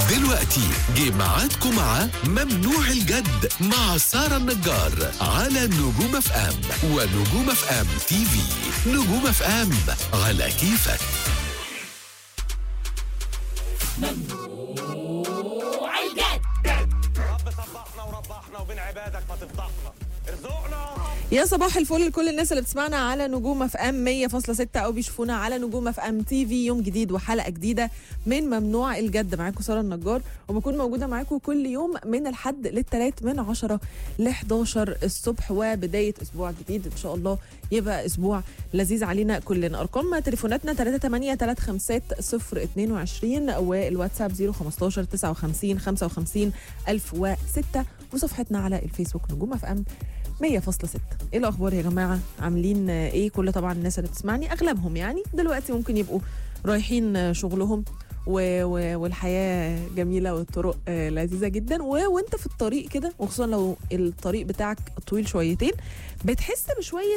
دلوقتي جه ميعادكم مع ممنوع الجد مع سارة النجار على نجوم اف ام ونجوم اف ام تي في نجوم اف ام على كيفك رب صبحنا وربحنا وبين عبادك ما تفضحنا ارزقنا يا صباح الفل لكل الناس اللي بتسمعنا على نجوم اف ام 100.6 او بيشوفونا على نجوم اف ام تي في يوم جديد وحلقه جديده من ممنوع الجد معاكم ساره النجار وبكون موجوده معاكم كل يوم من الحد للثلاث من 10 ل 11 الصبح وبدايه اسبوع جديد ان شاء الله يبقى اسبوع لذيذ علينا كلنا ارقام تليفوناتنا 38 356 022 والواتساب 015 59 55 1006 وصفحتنا على الفيسبوك نجوم اف ام 100.6 ايه الاخبار يا جماعه عاملين آه، ايه كل طبعا الناس اللي بتسمعني اغلبهم يعني دلوقتي ممكن يبقوا رايحين آه، شغلهم و... و... والحياه جميله والطرق آه، لذيذه جدا و... وانت في الطريق كده وخصوصا لو الطريق بتاعك طويل شويتين بتحس بشويه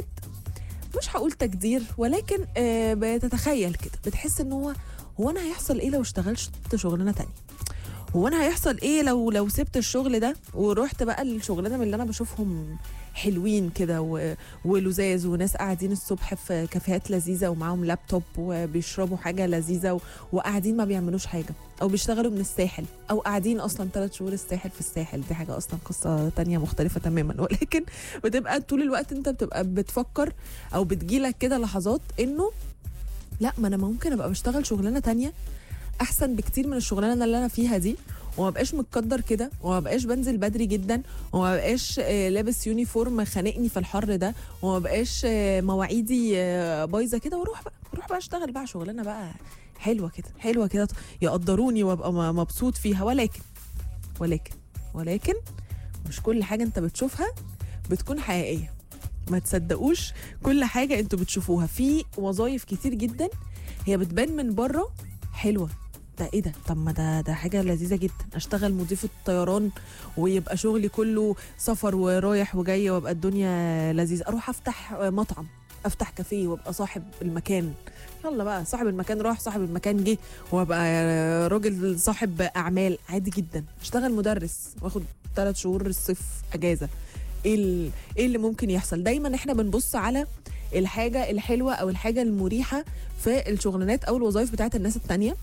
مش هقول تقدير ولكن آه، بتتخيل كده بتحس ان هو هو انا هيحصل ايه لو اشتغلت شغلانه تانية هو انا هيحصل ايه لو لو سبت الشغل ده ورحت بقى الشغلانه من اللي انا بشوفهم حلوين كده و- ولزاز وناس قاعدين الصبح في كافيهات لذيذه ومعاهم لابتوب وبيشربوا حاجه لذيذه و- وقاعدين ما بيعملوش حاجه او بيشتغلوا من الساحل او قاعدين اصلا ثلاث شهور الساحل في الساحل دي حاجه اصلا قصه تانية مختلفه تماما ولكن بتبقى طول الوقت انت بتبقى بتفكر او بتجيلك كده لحظات انه لا ما انا ممكن ابقى بشتغل شغلانه تانية احسن بكتير من الشغلانه اللي انا فيها دي وما بقاش متقدر كده وما بقاش بنزل بدري جدا وما بقاش آه، لابس يونيفورم خانقني في الحر ده وما بقاش آه، مواعيدي آه، بايظه كده واروح بقى اروح بقى اشتغل بقى شغلانه بقى حلوه كده حلوه كده يقدروني وابقى م- مبسوط فيها ولكن ولكن ولكن مش كل حاجه انت بتشوفها بتكون حقيقيه ما تصدقوش كل حاجه انتوا بتشوفوها في وظايف كتير جدا هي بتبان من بره حلوه ده ايه ده طب ما ده ده حاجه لذيذه جدا اشتغل مضيفه طيران ويبقى شغلي كله سفر ورايح وجاي وابقى الدنيا لذيذه اروح افتح مطعم افتح كافيه وابقى صاحب المكان يلا بقى صاحب المكان راح صاحب المكان جه وابقى راجل صاحب اعمال عادي جدا اشتغل مدرس واخد ثلاث شهور الصيف اجازه ايه ال- ايه اللي ممكن يحصل دايما احنا بنبص على الحاجه الحلوه او الحاجه المريحه في الشغلانات او الوظائف بتاعت الناس التانية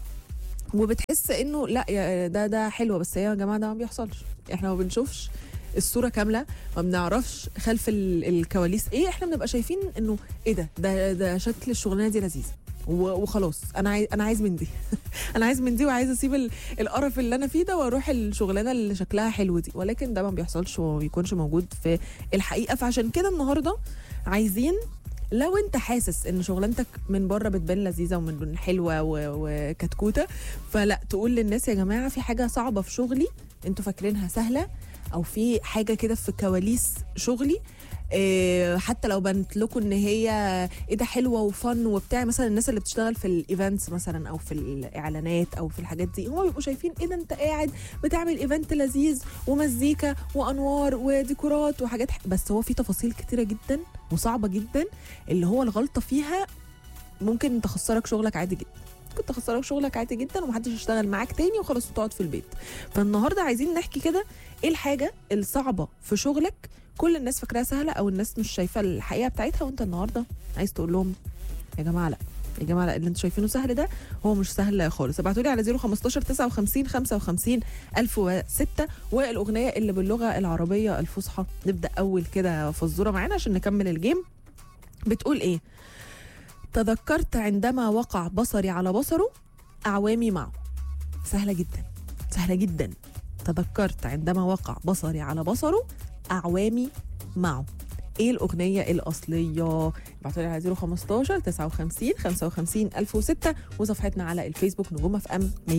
وبتحس انه لا يا ده ده حلوه بس هي يا جماعه ده ما بيحصلش احنا ما بنشوفش الصوره كامله ما بنعرفش خلف ال- الكواليس ايه احنا بنبقى شايفين انه ايه ده ده ده شكل الشغلانه دي لذيذه و- وخلاص انا عايز انا عايز من دي انا عايز من دي وعايز اسيب ال- القرف اللي انا فيه ده واروح الشغلانه اللي شكلها حلو دي ولكن ده ما بيحصلش وما بيكونش موجود في الحقيقه فعشان كده النهارده عايزين لو انت حاسس ان شغلانتك من بره بتبان لذيذه ومن حلوه و- وكتكوته فلا تقول للناس يا جماعه في حاجه صعبه في شغلي انتوا فاكرينها سهله او في حاجه كده في كواليس شغلي إيه حتى لو بنت لكم ان هي ايه ده حلوه وفن وبتاع مثلا الناس اللي بتشتغل في الايفنتس مثلا او في الاعلانات او في الحاجات دي هم بيبقوا شايفين ايه ده انت قاعد بتعمل ايفنت لذيذ ومزيكا وانوار وديكورات وحاجات ح- بس هو في تفاصيل كتيره جدا وصعبه جدا اللي هو الغلطه فيها ممكن تخسرك شغلك عادي جدا ممكن تخسرك شغلك عادي جدا ومحدش يشتغل معاك تاني وخلاص وتقعد في البيت فالنهارده عايزين نحكي كده ايه الحاجه الصعبه في شغلك كل الناس فاكراها سهله او الناس مش شايفه الحقيقه بتاعتها وانت النهارده عايز تقول لهم يا جماعه لا يا جماعه لا اللي انتوا شايفينه سهل ده هو مش سهل خالص ابعتوا لي على 015 59 55 1006 والاغنيه اللي باللغه العربيه الفصحى نبدا اول كده فزوره معانا عشان نكمل الجيم بتقول ايه تذكرت عندما وقع بصري على بصره اعوامي معه سهله جدا سهله جدا تذكرت عندما وقع بصري على بصره اعوامي معه ايه الاغنيه الاصليه ابعتوا لي على 015 59 55 1006 وصفحتنا على الفيسبوك نجوم اف ام